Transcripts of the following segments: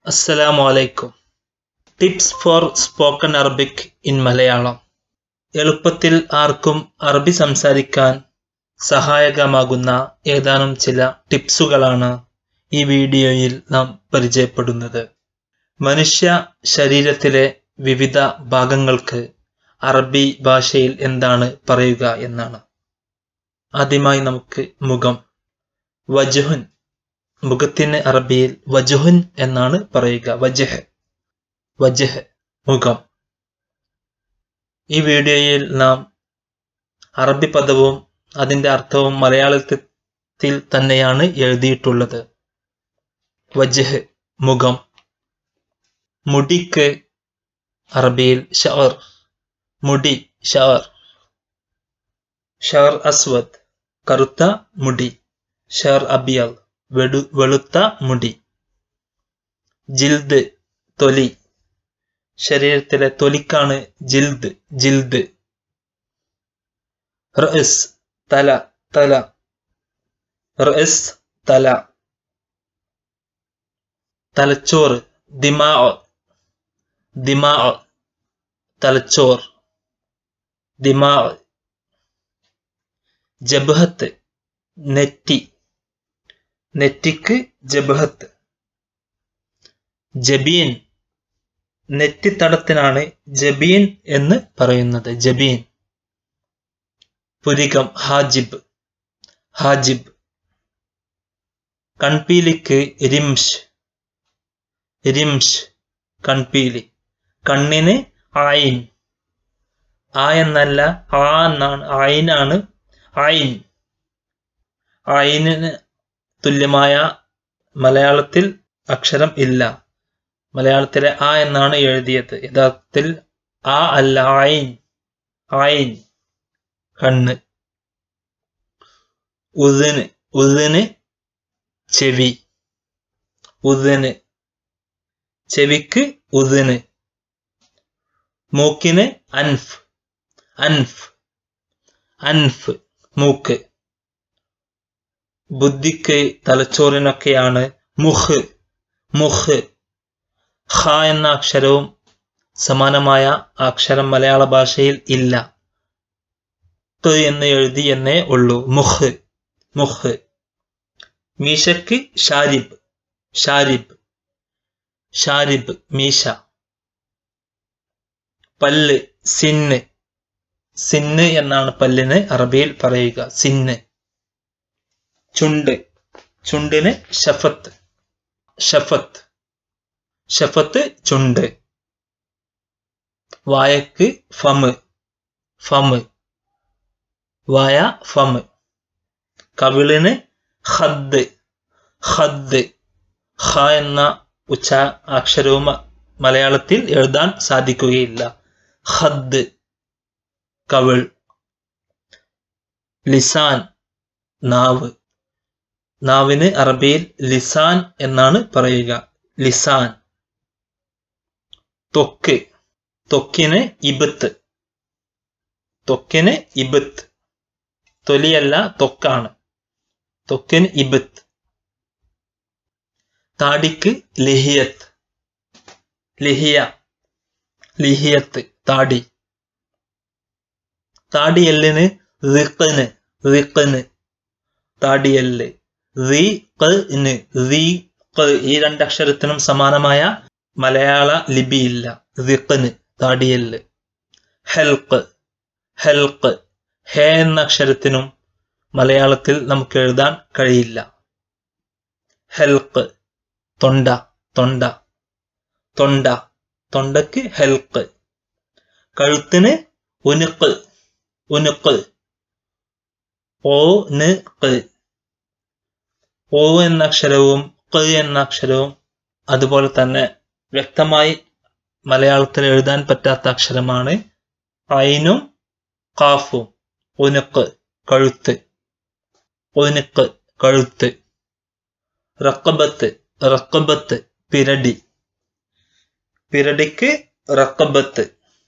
അസ്സലാമു അലൈക്കും tips for spoken Arabic in Malayalam എളുപ്പത്തിൽ ആർക്കും അറബി സംസാരിക്കാൻ സഹായകമാകുന്ന ഏതാനും ചില ടിപ്സുകളാണ് ഈ വീഡിയോയിൽ നാം പരിചയപ്പെടുന്നത് മനുഷ്യ ശരീരത്തിലെ വിവിധ ഭാഗങ്ങൾക്ക് അറബി ഭാഷയിൽ എന്താണ് പറയുക എന്നാണ് ആദ്യമായി നമുക്ക് മുഖം വജുഹുൻ മുഖത്തിന് അറബിയിൽ വജുഹുൻ എന്നാണ് പറയുക വജഹ് വജഹ് മുഖം ഈ വീഡിയോയിൽ നാം അറബി പദവും അതിന്റെ അർത്ഥവും മലയാളത്തിൽ തന്നെയാണ് എഴുതിയിട്ടുള്ളത് വജഹ് മുഖം മുടിക്ക് അറബിയിൽ ഷവർ മുടി ഷവർ ഷവർ അസ്വദ് കറുത്ത മുടി ഷവർ അബിയൽ വെടു വെളുത്ത മുടി ജിൽദ് തൊലി ശരീരത്തിലെ തൊലിക്കാണ് ജിൽദ് ജിൽദ് റസ് തല തല റസ് തല തലച്ചോറ് ദിമാ ദിമാ തലച്ചോർ ദിമാ ജബഹത്ത് നെറ്റി നെറ്റിക്ക് ജബഹത്ത് ജബീൻ നെറ്റിത്തടത്തിനാണ് ജബീൻ എന്ന് പറയുന്നത് ജബീൻ പുരികം ഹാജിബ് ഹാജിബ് കൺപീലിക്ക് റിംഷ് റിംഷ് കൺപീലി കണ്ണിന് ആയിൻ ആ എന്നല്ല ആ എന്നാണ് ആയിനാണ് ആയിൻ ആയിന് തുല്യമായ മലയാളത്തിൽ അക്ഷരം ഇല്ല മലയാളത്തിലെ ആ എന്നാണ് എഴുതിയത് യഥാർത്ഥത്തിൽ ആ അല്ല ആയിൻ ആയിൻ കണ്ണ് ഉതിന് ഉതിന് ചെവി ഉതിന് ചെവിക്ക് ഉതിന് മൂക്കിന് അൻഫ് അൻഫ് അൻഫ് മൂക്ക് ബുദ്ധിക്ക് തലച്ചോറിനൊക്കെയാണ് മുഹ് മുഹ് ഖ എന്ന അക്ഷരവും സമാനമായ അക്ഷരം മലയാള ഭാഷയിൽ ഇല്ല ത് എന്ന് എഴുതി എന്നേ ഉള്ളൂ മുഹ് മുഹ് മീശക്ക് ഷാരിബ് ഷാരിബ് ഷാരിബ് മീശ പല്ല് സിന്ന് സിന്ന് എന്നാണ് പല്ലിന് അറബിയിൽ പറയുക സിന്ന് ചുണ്ട് ചുണ്ടിന് ഷഫത്ത് ഷഫത്ത് ഷഫത്ത് ചുണ്ട് വായക്ക് ഫമ് ഫമ് വായ ഫമ് കവിളിന് ഹദ് ഹദ് ഹ എന്ന ഉച്ച അക്ഷരവും മലയാളത്തിൽ എഴുതാൻ സാധിക്കുകയില്ല ഹദ് കവിൾ ലിസാൻ നാവ് നാവിന് അറബിയിൽ ലിസാൻ എന്നാണ് പറയുക ലിസാൻ ത്വക്ക് ത്വക്കിന് ഇബത്ത് ത്വക്കിന് ഇബത്ത് തൊലിയല്ല ത്വക്കാണ് ത്വക്കിന് ഇബത്ത് താടിക്ക് ലിഹിയത്ത് ലിഹിയ ലിഹിയത്ത് താടി താടിയെല്ലിന് റിഖന് റിഖന് താടിയെല്ല് ഈ രണ്ടക്ഷരത്തിനും സമാനമായ മലയാള ലിപിയില്ല റിഖന് താടിയല് ഹെൽക്ക് ഹെൽക്ക് ഹേ എന്ന അക്ഷരത്തിനും മലയാളത്തിൽ നമുക്ക് എഴുതാൻ കഴിയില്ല ഹെൽക്ക് തൊണ്ട തൊണ്ട തൊണ്ട തൊണ്ടക്ക് ഹെൽക്ക് കഴുത്തിന് ഉനുക്ക് ഉനുക്ക് ഓ ന് ഓ എന്ന അക്ഷരവും ക എന്ന അക്ഷരവും അതുപോലെ തന്നെ വ്യക്തമായി മലയാളത്തിൽ എഴുതാൻ പറ്റാത്ത അക്ഷരമാണ് ഐനും കാഫും ഒനുക്ക് കഴുത്ത് ഒനുക്ക് കഴുത്ത് റക്കബത്ത് റക്കബത്ത് പിരടി പിരടിക്ക് റക്കബത്ത്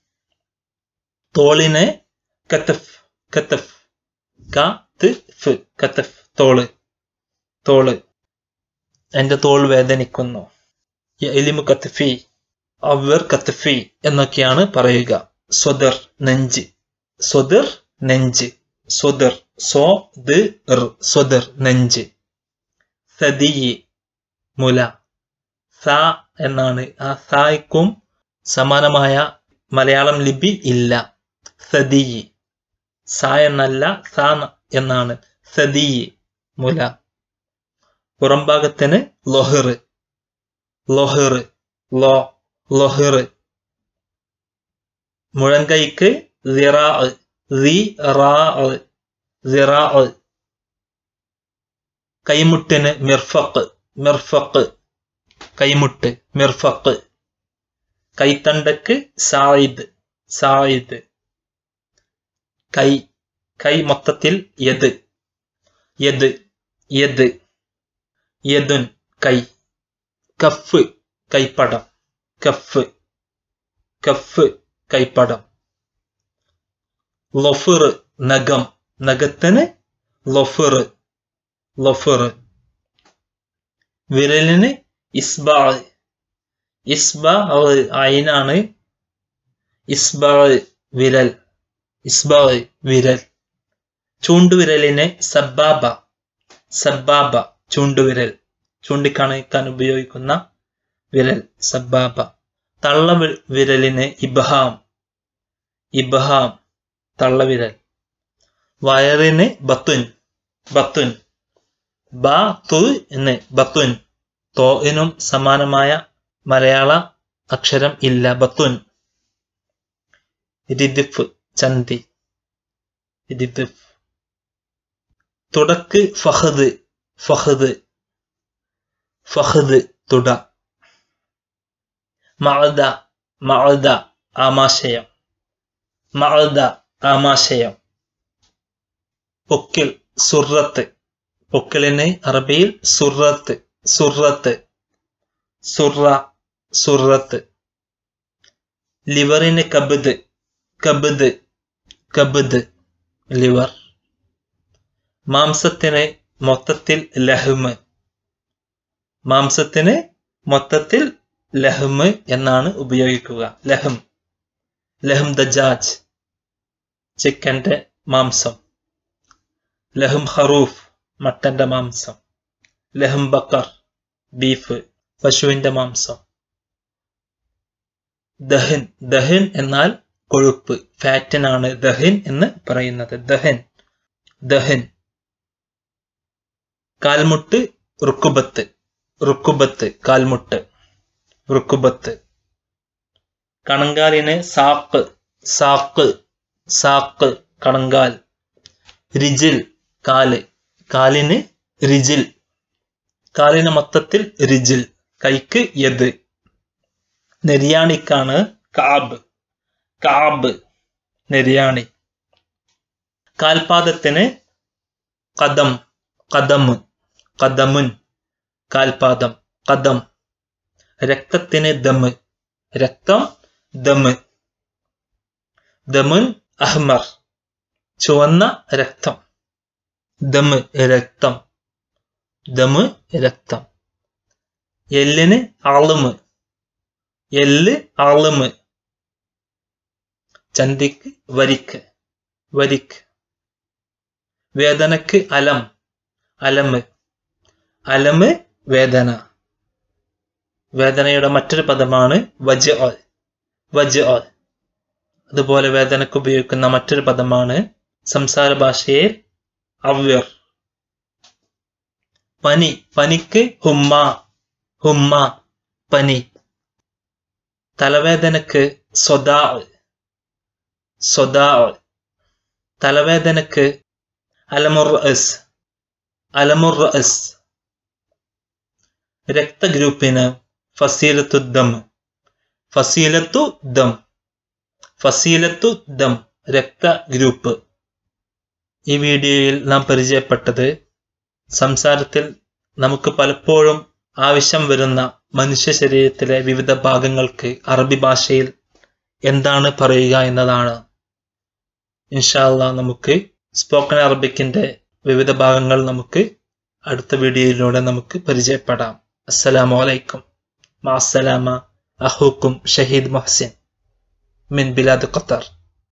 തോളിന് കത്തഫ് കത്തഫ് കത്ത് കത്തഫ് തോള് തോള് എന്റെ തോൾ വേദനിക്കുന്നു എലിമു കത്ഫി അവർ കത്ഫി എന്നൊക്കെയാണ് പറയുക സ്വദർ നെഞ്ച് സ്വദർ നെഞ്ച് സ്വദർ സോ ദ് സ്വദർ നെഞ്ച് സദി മുല സ എന്നാണ് ആ സായ്ക്കും സമാനമായ മലയാളം ലിപി ഇല്ല സദി സ എന്നല്ല സ എന്നാണ് സദി മുല പുറംഭാഗത്തിന് ലൊഹർ ലൊഹർ ലോ ലൊഹർ മുഴങ്കൈക്ക് സിറാ സിറാ സിറാ കൈമുട്ടിന് മിർഫക്ക് മിർഫക്ക് കൈമുട്ട് മിർഫക്ക് കൈത്തണ്ടക്ക് സായിദ് സായിദ് കൈ കൈ മൊത്തത്തിൽ യദ് യദ് യദ് യദുൻ കൈ കഫ് കൈപ്പടം കഫ് കഫ് കൈപ്പടം ലൊഫർ നഖം നഖത്തിന് ലൊഫർ ലൊഫർ വിരലിന് ഇസ്ബാ ഇസ്ബാ അയിനാണ് ഇസ്ബാ വിരൽ ഇസ്ബാ വിരൽ ചൂണ്ടുവിരലിന് സബ്ബാബ സബ്ബാബ ചൂണ്ടുവിരൽ ചൂണ്ടിക്കാണിക്കാൻ ഉപയോഗിക്കുന്ന വിരൽ സബ്ബാബ തള്ള വിരലിന് ഇബ്ഹാം ഇബ്ഹാം തള്ളവിരൽ വയറിന് ബത്തുൻ ബത്തുൻ ബ തു എന്ന് ബത്തുൻ തോയിനും സമാനമായ മലയാള അക്ഷരം ഇല്ല ബത്തുൻ രിദിഫ് ചന്തി രിദിഫ് തുടക്ക് ഫഹദ് ഫഹദ് ഫഹദ് തുട മഅദ മഅദ ആമാശയം മഅദ ആമാശയം പൊക്കിൽ സുറത്ത് പൊക്കിളിന് അറബിയിൽ സുറത്ത് സുറത്ത് സുറ സുറത്ത് ലിവറിന് കബദ് കബദ് കബദ് ലിവർ മാംസത്തിന് മൊത്തത്തിൽ ലഹ്മ് മാംസത്തിന് മൊത്തത്തിൽ ലഹ്മ് എന്നാണ് ഉപയോഗിക്കുക ലഹം ലഹം ദജാജ് ചിക്കന്റെ മാംസം ലഹം ഹറൂഫ് മട്ടന്റെ മാംസം ലഹം ബക്കർ ബീഫ് പശുവിന്റെ മാംസം ദഹൻ ദഹൻ എന്നാൽ കൊഴുപ്പ് ഫാറ്റിനാണ് ദഹൻ എന്ന് പറയുന്നത് ദഹൻ ദഹൻ കാൽമുട്ട് റുക്കുബത്ത് റുക്കുബത്ത് കാൽമുട്ട് റുക്കുബത്ത് കണങ്കാലിന് സാക്ക് സാക്ക് സാക്ക് കണങ്കാൽ റിജിൽ കാല് കാലിന് റിജിൽ കാലിന് മൊത്തത്തിൽ റിജിൽ കൈക്ക് യദ് നെരിയാണിക്കാണ് കാബ് കാബ് നെരിയാണി കാൽപാദത്തിന് കദം കദമ് കദമുൻ കാൽപാദം കദം രക്തത്തിന് ദമ് രക്തം ദമ് ദമുൻ അഹ്മർ ചുവന്ന രക്തം ദമ് രക്തം ദമ് രക്തം എല്ലിന് അളുമ് എല്ല് അളുമ് ചന്തിക്ക് വരിക്ക് വരിക്ക് വേദനക്ക് അലം അലമ് അലമ് വേദന വേദനയുടെ മറ്റൊരു പദമാണ് വജ വജ അതുപോലെ വേദനക്ക് ഉപയോഗിക്കുന്ന മറ്റൊരു പദമാണ് സംസാര ഭാഷയിൽ അവ്യർ പനി പനിക്ക് ഹുമ്മ ഹുമ്മ പനി തലവേദനക്ക് സ്വദാ സ്വദാ തലവേദനക്ക് അലമുർ എസ് അലമുർ എസ് രക്തഗ്രൂപ്പിന് ഫസീലത്തു ദം ഫസീലത്തു ദം ഫസീലത്തു ദം രക്തഗ്രൂപ്പ് ഈ വീഡിയോയിൽ നാം പരിചയപ്പെട്ടത് സംസാരത്തിൽ നമുക്ക് പലപ്പോഴും ആവശ്യം വരുന്ന മനുഷ്യ ശരീരത്തിലെ വിവിധ ഭാഗങ്ങൾക്ക് അറബി ഭാഷയിൽ എന്താണ് പറയുക എന്നതാണ് ഇൻഷാല്ല നമുക്ക് സ്പോക്കൺ അറബിക്കിന്റെ വിവിധ ഭാഗങ്ങൾ നമുക്ക് അടുത്ത വീഡിയോയിലൂടെ നമുക്ക് പരിചയപ്പെടാം അസ്സലാമു അലൈക്കും മഅസ്സലാമ അഹൂക്കും ഷഹീദ് മുഹ്സിൻ മിൻ ബിലാദ് ഖത്തർ